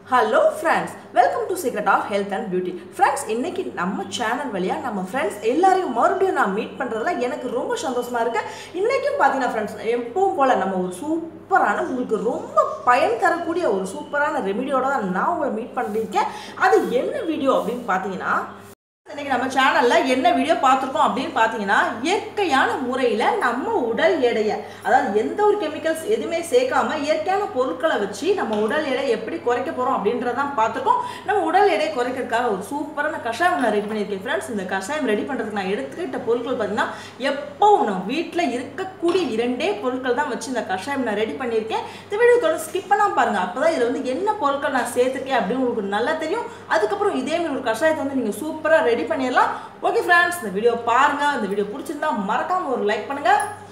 hello friends welcome to secret of health and beauty friends இன்னைக்கு நம்ம channel வழியாக நம்ம ஃப்ரெண்ட்ஸ் எல்லாரையும் மறுபடியும் நான் மீட் பண்ணுறதுல எனக்கு ரொம்ப சந்தோஷமா இருக்கு இன்னைக்கும் பார்த்தீங்கன்னா ஃப்ரெண்ட்ஸ் எப்பவும் போல் நம்ம ஒரு சூப்பரான உங்களுக்கு ரொம்ப பயன் தரக்கூடிய ஒரு சூப்பரான ரெமிடியோட தான் நான் உங்களை மீட் பண்ணியிருக்கேன் அது என்ன வீடியோ அப்படின்னு பார்த்தீங்கன்னா இன்னைக்கு நம்ம சேனல்ல என்ன வீடியோ பார்த்துருக்கோம் அப்படின்னு பார்த்தீங்கன்னா இயற்கையான முறையில் நம்ம உடல் எடையை அதாவது எந்த ஒரு கெமிக்கல்ஸ் எதுவுமே சேர்க்காம இயற்கையான பொருட்களை வச்சு நம்ம உடல் எடை எப்படி குறைக்க போகிறோம் அப்படின்றதான் பார்த்துருக்கோம் நம்ம உடல் எடை குறைக்கிறதுக்காக ஒரு சூப்பரான கஷாயம் நான் ரெடி பண்ணியிருக்கேன் ஃப்ரெண்ட்ஸ் இந்த கஷாயம் ரெடி பண்ணுறதுக்கு நான் எடுத்துக்கிட்ட பொருட்கள் பார்த்தீங்கன்னா எப்போவும் நம்ம வீட்டில் இருக்கக்கூடிய இரண்டே பொருட்கள் தான் வச்சு இந்த கஷாயம் நான் ரெடி பண்ணியிருக்கேன் இந்த வீடியோ தொடர்ந்து ஸ்கிப் பண்ணாம பாருங்க அப்பதான் இதுல வந்து என்ன பொருட்கள் நான் சேர்த்துருக்கேன் அப்படின்னு உங்களுக்கு நல்லா தெரியும் அதுக்கப்புறம் இதே மாதிரி ஒரு கஷாயத்தை வந்து நீங்க சூப்பரா ரெடி பண்ணிடலாம் ஓகே ஃப்ரெண்ட்ஸ் இந்த வீடியோ பாருங்க இந்த வீடியோ பிடிச்சிருந்தா மறக்காம ஒரு லைக் பண்ணுங்க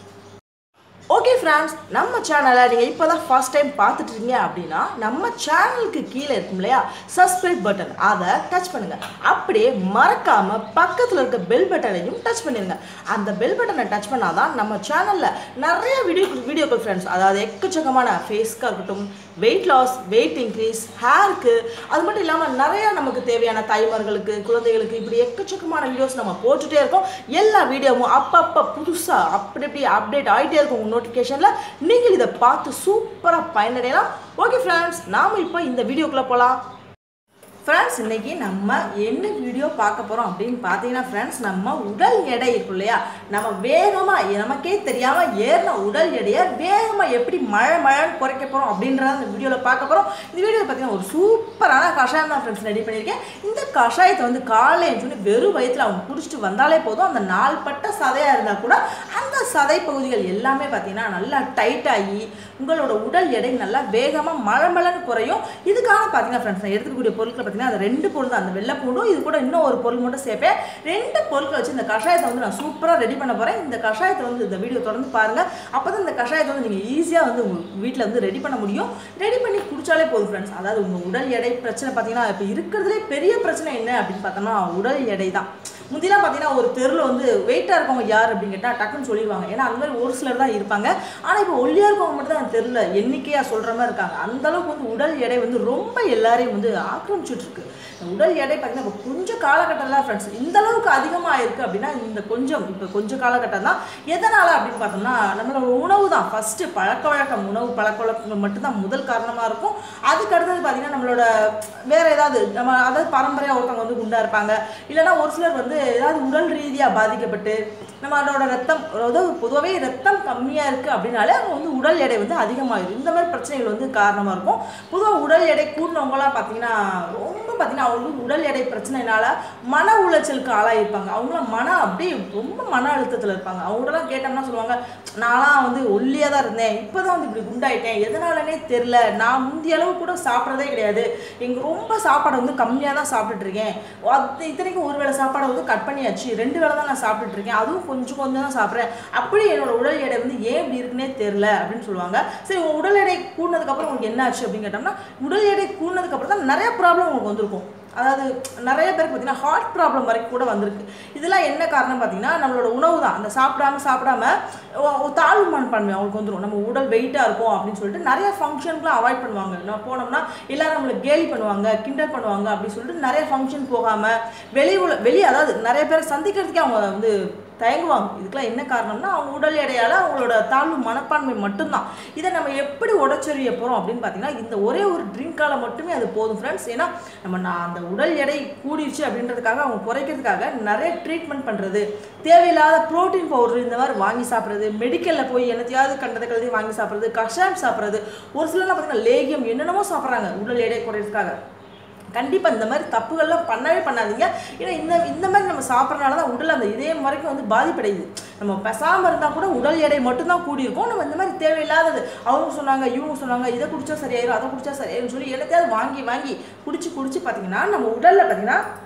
ஓகே ஃப்ரெண்ட்ஸ் நம்ம சேனலை நீங்கள் இப்போ தான் ஃபர்ஸ்ட் டைம் பார்த்துட்டு இருக்கீங்க அப்படின்னா நம்ம சேனலுக்கு கீழே இருக்கும் இல்லையா சப்ஸ்கிரைப் பட்டன் அதை டச் பண்ணுங்கள் அப்படியே மறக்காமல் பக்கத்தில் இருக்க பெல் பட்டனையும் டச் பண்ணிடுங்க அந்த பெல் பட்டனை டச் பண்ணாதான் நம்ம சேனலில் நிறைய வீடியோ வீடியோக்கள் ஃப்ரெண்ட்ஸ் அதாவது எக்கச்சக்கமான ஃபேஸ்க்காக இருக்கட்டும் வெயிட் லாஸ் வெயிட் இன்க்ரீஸ் ஹேருக்கு அது மட்டும் இல்லாமல் நிறைய நமக்கு தேவையான தாய்மார்களுக்கு குழந்தைகளுக்கு இப்படி எக்கச்சக்கமான வீடியோஸ் நம்ம போட்டுகிட்டே இருக்கோம் எல்லா வீடியோவும் அப்பப்போ புதுசாக அப்படி இப்படி அப்டேட் ஆகிட்டே இருக்கும் உங்கள் நோட்டிஃபிகேஷனில் நீங்கள் இதை பார்த்து சூப்பராக பயனடையலாம் ஓகே ஃப்ரெண்ட்ஸ் நாம் இப்போ இந்த வீடியோக்குள்ளே போகலாம் ஃப்ரெண்ட்ஸ் இன்னைக்கு நம்ம என்ன வீடியோ பார்க்க போகிறோம் அப்படின்னு பார்த்தீங்கன்னா ஃப்ரெண்ட்ஸ் நம்ம உடல் எடை இருக்கும் இல்லையா நம்ம வேகமாக நமக்கே தெரியாமல் ஏறின உடல் எடையை வேகமாக எப்படி மழை மழைன்னு குறைக்க போகிறோம் அப்படின்றத இந்த வீடியோவில் பார்க்க போகிறோம் இந்த வீடியோவில் பார்த்தீங்கன்னா ஒரு சூப்பரான கஷாயம் தான் ஃப்ரெண்ட்ஸ் ரெடி பண்ணியிருக்கேன் இந்த கஷாயத்தை வந்து காலையில் சொல்லி வெறும் வயிற்றில் அவங்க குடிச்சிட்டு வந்தாலே போதும் அந்த நாள்பட்ட சதையாக இருந்தால் கூட அந்த சதை பகுதிகள் எல்லாமே பார்த்தீங்கன்னா நல்லா டைட் ஆகி உங்களோட உடல் எடை நல்லா வேகமாக மழை மழைன்னு குறையும் இதுக்காக பார்த்தீங்கன்னா ஃப்ரெண்ட்ஸ் நான் எடுத்துக்கூடிய பொருட்களை பார்த்தீங்கன்னா அந்த ரெண்டு பொருள் தான் அந்த வெள்ளை பூண்டும் இது கூட இன்னும் ஒரு பொருள் மட்டும் சேர்ப்பேன் ரெண்டு பொருட்களை வச்சு இந்த கஷாயத்தை வந்து நான் சூப்பராக ரெடி பண்ண போகிறேன் இந்த கஷாயத்தை வந்து இந்த வீடியோ தொடர்ந்து பாருங்கள் அப்போ தான் இந்த கஷாயத்தை வந்து நீங்கள் ஈஸியாக வந்து உங்கள் வீட்டில் வந்து ரெடி பண்ண முடியும் ரெடி பண்ணி குடிச்சாலே போதும் ஃப்ரெண்ட்ஸ் அதாவது உங்கள் உடல் எடை பிரச்சனை பார்த்தீங்கன்னா இப்போ இருக்கிறதுலே பெரிய பிரச்சனை என்ன அப்படின்னு பார்த்தோம்னா உடல் எடை தான் முந்திலாம் பார்த்தீங்கன்னா ஒரு தெருவில் வந்து வெயிட்டாக இருக்கவங்க யார் அப்படின்னு கேட்டால் டக்குன்னு சொல்லிடுவாங்க ஏன்னா அந்த மாதிரி ஒரு சிலர் தான் இருப்பாங்க ஆனால் இப்போ ஒல்லியாக இருக்கவங்க மட்டும் தான் அந்த தெருவில் எண்ணிக்கையாக சொல்கிற மாதிரி இருக்காங்க அந்த அளவுக்கு வந்து உடல் எடை வந்து ரொம்ப எல்லாரையும் வந்து ஆக்கிரமிச்சுட்டு இருக்கு இந்த உடல் எடை பார்த்தீங்கன்னா இப்போ கொஞ்சம் காலகட்டம் தான் ஃப்ரெண்ட்ஸ் இந்த அளவுக்கு அதிகமாக இருக்குது அப்படின்னா இந்த கொஞ்சம் இப்போ கொஞ்சம் காலகட்டம் தான் எதனால் அப்படின்னு பார்த்தோம்னா நம்மளோட உணவு தான் ஃபஸ்ட்டு பழக்க வழக்கம் உணவு பழக்க வழக்கங்கள் மட்டும்தான் முதல் காரணமாக இருக்கும் அதுக்கு அடுத்தது பார்த்தீங்கன்னா நம்மளோட வேற ஏதாவது நம்ம அதாவது பரம்பரையாக ஒருத்தவங்க வந்து குண்டா இருப்பாங்க இல்லைன்னா ஒரு சிலர் வந்து ஏதாவது உடல் ரீதியாக பாதிக்கப்பட்டு நம்மளோட ரத்தம் அதாவது பொதுவாகவே ரத்தம் கம்மியாக இருக்குது அப்படின்னாலே அவங்க வந்து உடல் எடை வந்து அதிகமாகிடும் இந்த மாதிரி பிரச்சனைகள் வந்து காரணமாக இருக்கும் பொதுவாக உடல் எடை கூடினவங்களாம் பார்த்தீங்கன்னா ரொம்ப பார்த்தீங்கன்னா அவங்களுக்கு உடல் எடை பிரச்சனைனால மன உளைச்சலுக்கு ஆளாயிருப்பாங்க அவங்களாம் மன அப்படியே ரொம்ப மன அழுத்தத்தில் இருப்பாங்க அவங்களெல்லாம் கேட்டோம்னா சொல்லுவாங்க நான்லாம் வந்து ஒல்லியாக தான் இருந்தேன் இப்போ தான் வந்து இப்படி குண்டாயிட்டேன் எதனாலனே தெரில நான் முந்திய அளவு கூட சாப்பிட்றதே கிடையாது எங்கள் ரொம்ப சாப்பாடை வந்து கம்மியாக தான் சாப்பிட்டுட்டு இருக்கேன் அது இத்தனைக்கும் ஒரு வேளை சாப்பாடை வந்து கட் பண்ணியாச்சு ரெண்டு வேளை தான் நான் சாப்பிட்டுட்டு இருக்கேன் அதுவும் கொஞ்சம் கொஞ்சம் தான் சாப்பிட்றேன் அப்படி என்னோட உடல் எடை வந்து ஏன் இப்படி இருக்குன்னே தெரில அப்படின்னு சொல்லுவாங்க சரி உங்கள் உடல் எடை கூடினதுக்கப்புறம் உங்களுக்கு என்ன ஆச்சு அப்படின்னு கேட்டோம்னா உடல் எடை கூடினதுக்கப்புறம் தான் நிறைய ப்ராப்ளம் உங்களுக்கு வந்திருக்கும் அதாவது நிறைய பேருக்கு பார்த்தீங்கன்னா ஹார்ட் ப்ராப்ளம் வரைக்கும் கூட வந்திருக்கு இதெல்லாம் என்ன காரணம் பார்த்தீங்கன்னா நம்மளோட உணவு தான் அந்த சாப்பிடாம சாப்பிடாம ஒ- ஒரு தாழ்வு மனப்பான்மை அவங்களுக்கு வந்துடும் நம்ம உடல் வெயிட்டாக இருக்கும் அப்படின்னு சொல்லிட்டு நிறைய ஃபங்க்ஷனுக்குலாம் அவாய்ட் பண்ணுவாங்க நம்ம போனோம்னா எல்லாரும் நம்மளை கேலி பண்ணுவாங்க கிண்டல் பண்ணுவாங்க அப்படின்னு சொல்லிட்டு நிறைய ஃபங்க்ஷன் போகாமல் வெளி உல வெளி அதாவது நிறைய பேரை சந்திக்கிறதுக்கே அவங்க வந்து தயங்குவாங்க இதுக்கெல்லாம் என்ன காரணம்னா அவங்க உடல் எடையால் அவங்களோட தாழ்வு மனப்பான்மை மட்டும்தான் இதை நம்ம எப்படி உடச்செறிய போகிறோம் அப்படின்னு பார்த்தீங்கன்னா இந்த ஒரே ஒரு ட்ரிங்கால மட்டுமே அது போதும் ஃப்ரெண்ட்ஸ் ஏன்னா நம்ம நான் அந்த உடல் எடை கூடிருச்சு அப்படின்றதுக்காக அவங்க குறைக்கிறதுக்காக நிறைய ட்ரீட்மெண்ட் பண்ணுறது தேவையில்லாத ப்ரோட்டீன் பவுடர் இந்த மாதிரி வாங்கி சாப்பிட்றது மெடிக்கலில் போய் என்னத்தையாவது கண்டதை கழுதி வாங்கி சாப்பிட்றது கஷாயம் சாப்பிட்றது ஒரு சிலர்லாம் பார்த்தீங்கன்னா லேகியம் என்னென்னமோ சாப்பிட்றாங்க உடல் எடை குறையிறதுக்காக கண்டிப்பாக இந்த மாதிரி தப்புகள்லாம் பண்ணவே பண்ணாதீங்க ஏன்னா இந்த இந்த மாதிரி நம்ம சாப்பிட்றனால தான் உடல் அந்த இதயம் வரைக்கும் வந்து பாதிப்படையுது நம்ம பெசாமல் இருந்தால் கூட உடல் எடை மட்டும்தான் கூடியிருக்கும் நம்ம இந்த மாதிரி தேவையில்லாதது அவங்க சொன்னாங்க இவங்க சொன்னாங்க இதை குடிச்சா சரியாயிரும் அதை குடிச்சா சரியாயிரும் சொல்லி எல்லாத்தையாவது வாங்கி வாங்கி குடிச்சு குடிச்சு பார்த்தீங்கன்னா நம்ம உடலில் பார்த்தீங்கன்னா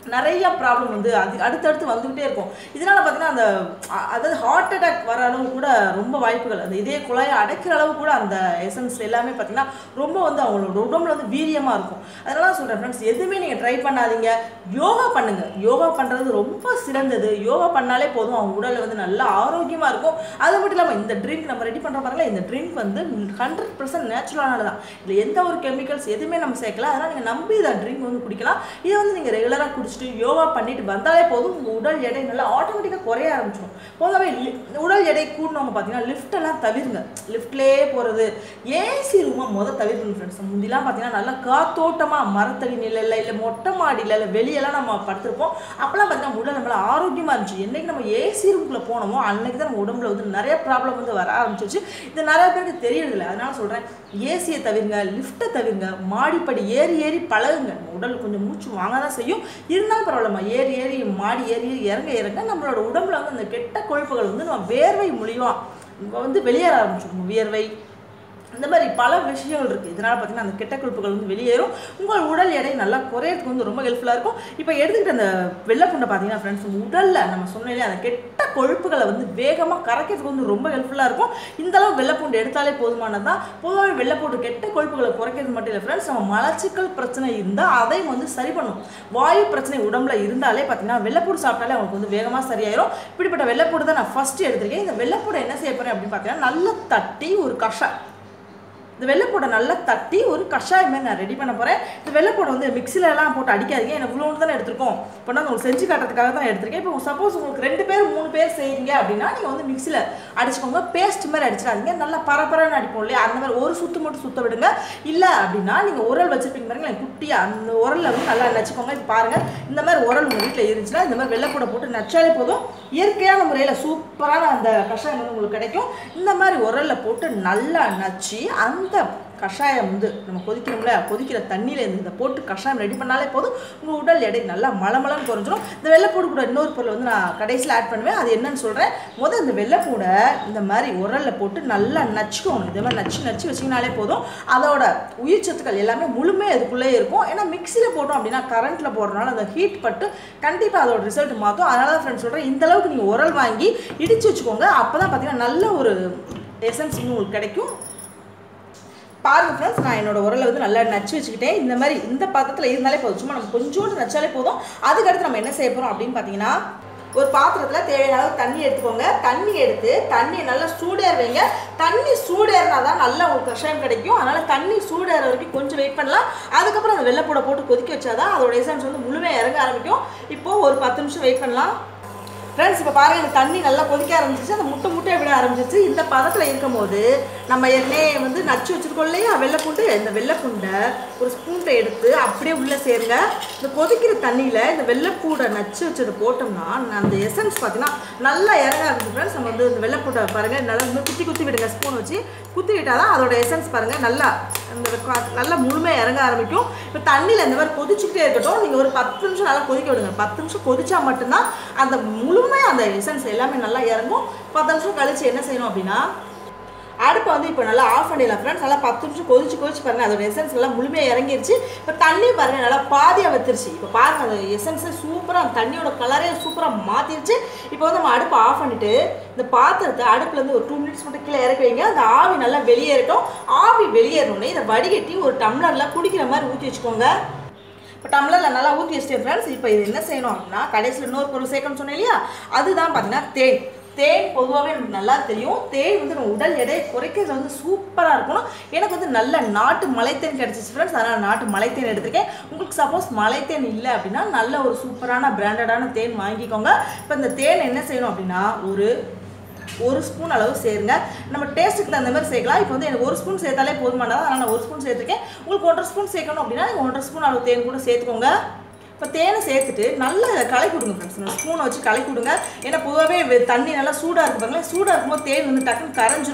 நிறைய ப்ராப்ளம் வந்து அது அடுத்தடுத்து வந்துகிட்டே இருக்கும் இதனால பார்த்தீங்கன்னா அந்த அ- அதாவது ஹார்ட் அட்டாக் வர அளவு கூட ரொம்ப வாய்ப்புகள் அந்த இதே குழாயை அடைக்கிற அளவு கூட அந்த எசன்ஸ் எல்லாமே பார்த்தீங்கன்னா ரொம்ப வந்து அவங்களோட உடம்புல வந்து வீரியமாக இருக்கும் அதனால தான் சொல்கிறேன் ஃப்ரெண்ட்ஸ் எதுவுமே நீங்கள் ட்ரை பண்ணாதீங்க யோகா பண்ணுங்க யோகா பண்ணுறது ரொம்ப சிறந்தது யோகா பண்ணாலே போதும் அவங்க உடல் வந்து நல்லா ஆரோக்கியமாக இருக்கும் அது மட்டும் இல்லாமல் இந்த ட்ரிங்க் நம்ம ரெடி பண்ணுற பாருங்களா இந்த ட்ரிங்க் வந்து ஹண்ட்ரட் பர்சன்ட் நேச்சுரலானது தான் இதில் எந்த ஒரு கெமிக்கல்ஸ் எதுவுமே நம்ம சேர்க்கல அதனால் நீங்கள் நம்பி இதை ட்ரிங்க் வந்து குடிக்கலாம் இதை வந்து நீங்கள் ரெகுலராக குடிச்சிட்டு யோகா பண்ணிட்டு வந்தாலே போதும் உங்கள் உடல் எடை நல்லா ஆட்டோமேட்டிக்காக குறைய ஆரம்பிச்சிடும் பொதுவாகவே லி- உடல் எடை கூடினவங்க பார்த்தீங்கன்னா lift எல்லாம் தவிருங்க லிஃப்ட்லேயே போகிறது ஏசி ரூமை முத தவிர்க்கணும் ஃப்ரெண்ட்ஸ் முந்திலாம் பார்த்தீங்கன்னா நல்லா காத்தோட்டமாக மரத்தடி நிலையில் இல்லை மொட்டை மாடியில் இல்லை வெளியெல்லாம் நம்ம படுத்திருப்போம் அப்போலாம் பார்த்தீங்கன்னா உடல் நம்மள ஆரோக்கியமாக இருந்துச்சு என்னைக்கு நம்ம ஏசி ரூம்குள்ளே போனோமோ அன்னைக்கு தான் நம்ம உடம்புல வந்து நிறைய ப்ராப்ளம் வந்து வர ஆரம்பிச்சிச்சு இது நிறைய பேருக்கு தெரியறதில்ல அதனால சொல்கிறேன் ஏசியை தவிருங்க லிஃப்ட்டை தவிருங்க மாடிப்படி ஏறி ஏறி பழகுங்க நம்ம உடல் கொஞ்சம் மூச்சு வாங்க தான் செய்யும் இருந்தாலும் பரவாயில்லம்மா ஏறி ஏறி மாடி ஏறி ஏறி இறங்க இறங்க நம்மளோட உடம்புல வந்து அந்த கெட்ட கொழுப்புகள் வந்து நம்ம வேர்வை மூலியமாக வந்து வெளியேற ஆரம்பிச்சிடும் வியர்வை இந்த மாதிரி பல விஷயங்கள் இருக்குது இதனால் பார்த்தீங்கன்னா அந்த கெட்ட கொழுப்புகள் வந்து வெளியேறும் உங்கள் உடல் எடை நல்லா குறையறதுக்கு வந்து ரொம்ப ஹெல்ப்ஃபுல்லாக இருக்கும் இப்போ எடுத்துக்கிட்ட அந்த வெள்ளைப்புண்டை பார்த்தீங்கன்னா ஃப்ரெண்ட்ஸ் உடலில் நம்ம சொன்னாலே அந்த கெட்ட கொழுப்புகளை வந்து வேகமாக கரைக்கிறதுக்கு வந்து ரொம்ப ஹெல்ப்ஃபுல்லாக இருக்கும் இந்த அளவு வெள்ளைப்பூண்டு எடுத்தாலே போதுமானது தான் பொதுவாகவே வெள்ளைப்பூண்டு கெட்ட கொழுப்புகளை குறைக்கிறது மட்டும் இல்லை ஃப்ரெண்ட்ஸ் நம்ம மலச்சிக்கல் பிரச்சனை இருந்தால் அதையும் வந்து சரி பண்ணும் வாயு பிரச்சனை உடம்புல இருந்தாலே பார்த்தீங்கன்னா வெள்ளைப்பூடு சாப்பிட்டாலே அவங்களுக்கு வந்து வேகமாக சரியாயிரும் இப்படிப்பட்ட வெள்ளைப்பூடு தான் நான் ஃபஸ்ட்டு எடுத்திருக்கேன் இந்த வெள்ளைப்பூடை என்ன செய்ய போகிறேன் அப்படின்னு பார்த்தீங்கன்னா நல்லா தட்டி ஒரு கஷா இந்த வெள்ளைப்பூடை நல்லா தட்டி ஒரு கஷாயம் மாதிரி நான் ரெடி பண்ண போகிறேன் இந்த வெள்ளைப்பூடை வந்து மிக்சில எல்லாம் போட்டு அடிக்காதீங்க எனக்கு இவ்வளோன்னு தானே எடுத்திருக்கோம் இப்போ நான் உங்களுக்கு செஞ்சு காட்டுறதுக்காக தான் எடுத்திருக்கேன் இப்போ சப்போஸ் உங்களுக்கு ரெண்டு பேர் மூணு பேர் செய்றீங்க அப்படின்னா நீங்கள் வந்து மிக்சியில் அடிச்சுக்கோங்க பேஸ்ட் மாதிரி அடிச்சிடாதீங்க நல்லா பரபரன்னு அடிப்போம் இல்லையா அந்த மாதிரி ஒரு சுத்து மட்டும் சுத்த விடுங்க இல்லை அப்படின்னா நீங்கள் உரல் வச்சிருப்பீங்க பாருங்களேன் குட்டியாக அந்த உரலில் வந்து நல்லா நச்சுக்கோங்க இப்போ பாருங்கள் இந்த மாதிரி உரல் உங்கள் வீட்டில் இருந்துச்சுன்னா இந்த மாதிரி வெள்ளைப்பூடை போட்டு நச்சாலே போதும் இயற்கையான முறையில் சூப்பரான அந்த கஷாயம் வந்து உங்களுக்கு கிடைக்கும் இந்த மாதிரி உரலில் போட்டு நல்லா நச்சு அந்த கஷாயம் வந்து நம்ம கொதிக்கிறோம்ல கொதிக்கிற தண்ணியில் இருந்து இதை போட்டு கஷாயம் ரெடி பண்ணாலே போதும் உங்கள் உடல் எடை நல்லா மலமலன்னு குறைஞ்சிரும் இந்த வெள்ளைப்பூடு கூட இன்னொரு பொருள் வந்து நான் கடைசியில் ஆட் பண்ணுவேன் அது என்னன்னு சொல்கிறேன் முதல் இந்த வெள்ளைப்பூடை இந்த மாதிரி உரலில் போட்டு நல்லா நச்சுக்கணும் இதே மாதிரி நச்சு நச்சு வச்சிங்கனாலே போதும் அதோட உயிர் சத்துக்கள் எல்லாமே முழுமையாக இதுக்குள்ளே இருக்கும் ஏன்னா மிக்சியில் போட்டோம் அப்படின்னா கரண்ட்டில் போடுறதுனால அந்த ஹீட் பட்டு கண்டிப்பாக அதோட ரிசல்ட் மாற்றும் அதனால தான் ஃப்ரெண்ட்ஸ் சொல்கிறேன் இந்த அளவுக்கு நீங்கள் உரல் வாங்கி இடிச்சு வச்சுக்கோங்க அப்போ தான் பார்த்தீங்கன்னா நல்ல ஒரு எசன்ஸ் உங்களுக்கு கிடைக்கும் பாருங்க ஃப்ரெண்ட்ஸ் நான் என்னோட உரலை வந்து நல்லா நச்சு வச்சுக்கிட்டேன் இந்த மாதிரி இந்த பாத்திரத்தில் இருந்தாலே போதும் சும்மா நம்ம கொஞ்சோண்டு நச்சாலே போதும் அதுக்கடுத்து நம்ம என்ன செய்ய போகிறோம் அப்படின்னு பார்த்தீங்கன்னா ஒரு பாத்திரத்தில் தேவையான அளவு தண்ணி எடுத்துக்கோங்க தண்ணி எடுத்து தண்ணியை நல்லா சூடேற வைங்க தண்ணி சூடேறினா தான் நல்லா உங்களுக்கு கஷாயம் கிடைக்கும் அதனால் தண்ணி சூடேற வரைக்கும் கொஞ்சம் வெயிட் பண்ணலாம் அதுக்கப்புறம் அந்த வெள்ளைப்பூடை போட்டு கொதிக்க வச்சாதான் அதோட எசன்ஸ் வந்து முழுமையாக இறங்க ஆரம்பிக்கும் இப்போது ஒரு பத்து நிமிஷம் வெயிட் பண்ணலாம் ஃப்ரெண்ட்ஸ் இப்போ பாருங்க இந்த தண்ணி நல்லா கொதிக்க ஆரம்பிச்சிச்சு அந்த முட்டை முட்டையை விட ஆரம்பிச்சிச்சு இந்த பதத்தில் இருக்கும்போது நம்ம ஏற்கனவே வந்து நச்சு வச்சிருக்கோம் இல்லையா வெள்ளைப்பூண்டு இந்த வெள்ளைப்பூண்டை ஒரு ஸ்பூன்ட்டை எடுத்து அப்படியே உள்ளே சேருங்க இந்த கொதிக்கிற தண்ணியில் இந்த வெள்ளைப்பூடை நச்சு வச்சதை போட்டோம்னா அந்த எசன்ஸ் பார்த்தீங்கன்னா நல்லா இறங்க ஆரம்பிச்சு ஃப்ரெண்ட்ஸ் நம்ம வந்து இந்த வெள்ளைப்பூட்டை பாருங்கள் நல்லா வந்து குத்தி குத்தி விடுங்க ஸ்பூன் வச்சு குத்தி விட்டால் தான் அதோட எசன்ஸ் பாருங்கள் நல்லா அந்த கா- நல்லா முழுமையாக இறங்க ஆரம்பிக்கும் இப்போ தண்ணியில் இந்த மாதிரி கொதிச்சுக்கிட்டே இருக்கட்டும் நீங்கள் ஒரு பத்து நிமிஷம் நல்லா கொதிக்க விடுங்க பத்து நிமிஷம் கொதிச்சா மட்டும்தான் அந்த முழுமையாக அந்த எசன்ஸ் எல்லாமே நல்லா இறங்கும் பத்து நிமிஷம் கழிச்சு என்ன செய்யணும் அப்படின்னா அடுப்பை வந்து இப்போ நல்லா ஆஃப் பண்ணிடலாம் ஃப்ரெண்ட்ஸ் நல்லா பத்து நிமிஷம் கொதிச்சு கொதிச்சு பாருங்க அதோட எசன்ஸ் எல்லாம் முழுமையாக இறங்கிருச்சு இப்போ தண்ணி பாருங்க நல்லா பாதியாக வத்துருச்சு இப்போ பாருங்க அந்த எசன்ஸை சூப்பராக அந்த தண்ணியோட கலரே சூப்பராக மாற்றிருச்சு இப்போ வந்து நம்ம அடுப்பை ஆஃப் பண்ணிட்டு இந்த பாத்திரத்தை அடுப்புலேருந்து ஒரு டூ மினிட்ஸ் மட்டும் கீழே இறக்கி வைங்க அந்த ஆவி நல்லா வெளியேறட்டும் ஆவி வெளியேறணுன்னே இதை வடிகட்டி ஒரு டம்ளரில் குடிக்கிற மாதிரி ஊற்றி வச்சுக்கோங்க இப்போ டம்ளரில் நல்லா ஊற்றி வச்சிட்டேன் ஃப்ரெண்ட்ஸ் இப்போ இது என்ன செய்யணும் அப்படின்னா கடைசியில் இன்னொரு பொருள் சேர்க்கணும்னு சொன்னேன் இல்லையா அதுதான் பார்த்தீங்கன்னா தேன் தேன் பொதுவாகவே நமக்கு நல்லா தெரியும் தேன் வந்து நம்ம உடல் எடையை குறைக்கிறது வந்து சூப்பராக இருக்கணும் எனக்கு வந்து நல்ல நாட்டு மலைத்தேன் கிடச்சிச்சு ஃப்ரெண்ட்ஸ் அதனால் நாட்டு மலைத்தேன் எடுத்திருக்கேன் உங்களுக்கு சப்போஸ் மலைத்தேன் இல்லை அப்படின்னா நல்ல ஒரு சூப்பரான பிராண்டடான தேன் வாங்கிக்கோங்க இப்போ இந்த தேன் என்ன செய்யணும் அப்படின்னா ஒரு ஒரு ஸ்பூன் அளவு சேருங்க நம்ம டேஸ்ட்டுக்கு தகுந்த மாதிரி சேர்க்கலாம் இப்போ வந்து எனக்கு ஒரு ஸ்பூன் சேர்த்தாலே போதுமானது அதனால் நான் ஒரு ஸ்பூன் சேர்த்துருக்கேன் உங்களுக்கு ஒன்றரை ஸ்பூன் சேர்க்கணும் அப்படின்னா நீங்கள் ஒன்றரை ஸ்பூன் அளவு தேன் கூட சேர்த்துக்கோங்க இப்போ தேனை சேர்த்துட்டு நல்லா கலக்கி விடுங்க ஃப்ரெண்ட்ஸ் ஸ்பூனை வச்சு கலக்கி விடுங்க ஏன்னா பொதுவாகவே வெ- தண்ணி நல்லா சூடாக இருக்கு பாருங்களேன் சூடாக இருக்கும்போது தேன் வந்து டக்குன்னு கரைஞ்சிரும்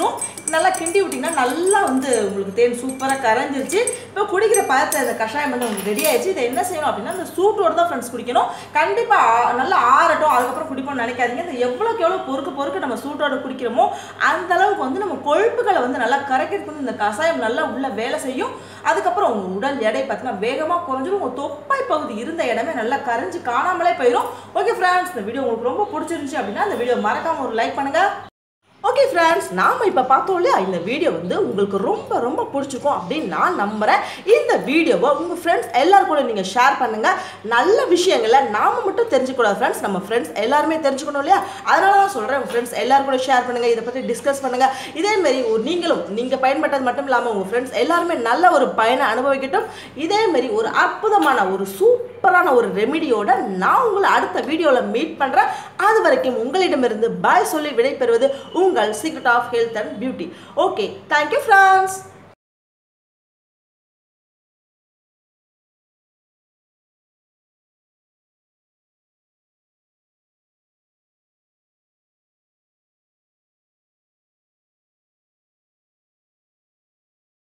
நல்லா கிண்டி விட்டிங்கன்னா நல்லா வந்து உங்களுக்கு தேன் சூப்பராக கரைஞ்சிருச்சு இப்போ குடிக்கிற பதத்தை இந்த கஷாயம் வந்து உங்களுக்கு ரெடி ஆயிடுச்சு இதை என்ன செய்யணும் அப்படின்னா இந்த சூட்டோட தான் ஃப்ரெண்ட்ஸ் குடிக்கணும் கண்டிப்பாக நல்லா ஆறட்டும் அதுக்கப்புறம் குடிப்போம்னு நினைக்காதீங்க இந்த எவ்வளோக்கு எவ்வளோ பொறுக்க பொறுக்க நம்ம சூட்டோட குடிக்கிறோமோ அந்த அளவுக்கு வந்து நம்ம கொழுப்புகளை வந்து நல்லா கரைக்கிறதுக்கு வந்து இந்த கஷாயம் நல்லா உள்ள வேலை செய்யும் அதுக்கப்புறம் உங்கள் உடல் எடை பார்த்தீங்கன்னா வேகமாக குறைஞ்சிரும் உங்கள் தொப்பை பகுதி இருந்த இடமே நல்லா கரைஞ்சு காணாமலே போயிடும் ஓகே ஃப்ரெண்ட்ஸ் இந்த வீடியோ உங்களுக்கு ரொம்ப பிடிச்சிருந்துச்சு அப்படின்னா இந்த வீடியோ மறக்காம ஒரு லைக் பண்ணுங்க ஓகே ஃப்ரெண்ட்ஸ் நாம் இப்போ பார்த்தோம் இல்லையா இந்த வீடியோ வந்து உங்களுக்கு ரொம்ப ரொம்ப பிடிச்சிருக்கும் அப்படின்னு நான் நம்புகிறேன் இந்த வீடியோவை உங்கள் ஃப்ரெண்ட்ஸ் எல்லாரும் கூட நீங்கள் ஷேர் பண்ணுங்கள் நல்ல விஷயங்களை நாம் மட்டும் தெரிஞ்சுக்கூடாது ஃப்ரெண்ட்ஸ் நம்ம ஃப்ரெண்ட்ஸ் எல்லாருமே தெரிஞ்சுக்கணும் இல்லையா அதனால தான் சொல்கிறேன் உங்கள் ஃப்ரெண்ட்ஸ் எல்லாரும் கூட ஷேர் பண்ணுங்கள் இதை பற்றி டிஸ்கஸ் பண்ணுங்கள் இதேமாரி ஒரு நீங்களும் நீங்கள் பயன்பட்டது மட்டும் இல்லாமல் உங்கள் ஃப்ரெண்ட்ஸ் எல்லாருமே நல்ல ஒரு பயனை அனுபவிக்கட்டும் இதேமாரி ஒரு அற்புதமான ஒரு சூப்பரான ஒரு ரெமிடியோட நான் உங்களை அடுத்த வீடியோவில் மீட் பண்ணுறேன் அது வரைக்கும் உங்களிடமிருந்து பாய் சொல்லி விடைபெறுவது உங்கள் secret of health and beauty okay thank you friends